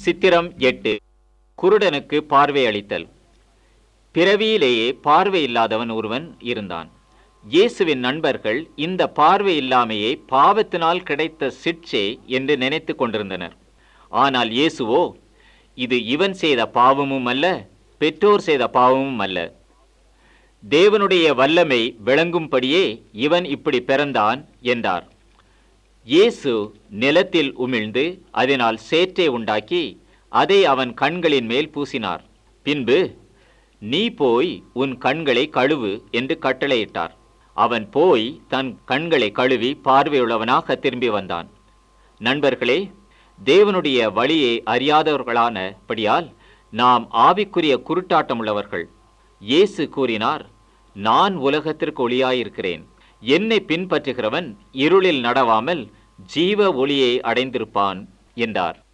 சித்திரம் எட்டு குருடனுக்கு பார்வை அளித்தல் பிறவியிலேயே பார்வை இல்லாதவன் ஒருவன் இருந்தான் இயேசுவின் நண்பர்கள் இந்த பார்வை இல்லாமையே பாவத்தினால் கிடைத்த சிட்சை என்று நினைத்து கொண்டிருந்தனர் ஆனால் இயேசுவோ இது இவன் செய்த பாவமும் அல்ல பெற்றோர் செய்த பாவமும் அல்ல தேவனுடைய வல்லமை விளங்கும்படியே இவன் இப்படி பிறந்தான் என்றார் இயேசு நிலத்தில் உமிழ்ந்து அதனால் சேற்றை உண்டாக்கி அதை அவன் கண்களின் மேல் பூசினார் பின்பு நீ போய் உன் கண்களை கழுவு என்று கட்டளையிட்டார் அவன் போய் தன் கண்களை கழுவி பார்வையுள்ளவனாக திரும்பி வந்தான் நண்பர்களே தேவனுடைய வழியை அறியாதவர்களானபடியால் நாம் ஆவிக்குரிய குருட்டாட்டம் உள்ளவர்கள் இயேசு கூறினார் நான் உலகத்திற்கு ஒளியாயிருக்கிறேன் என்னை பின்பற்றுகிறவன் இருளில் நடவாமல் ஜீவ ஒளியை அடைந்திருப்பான் என்றார்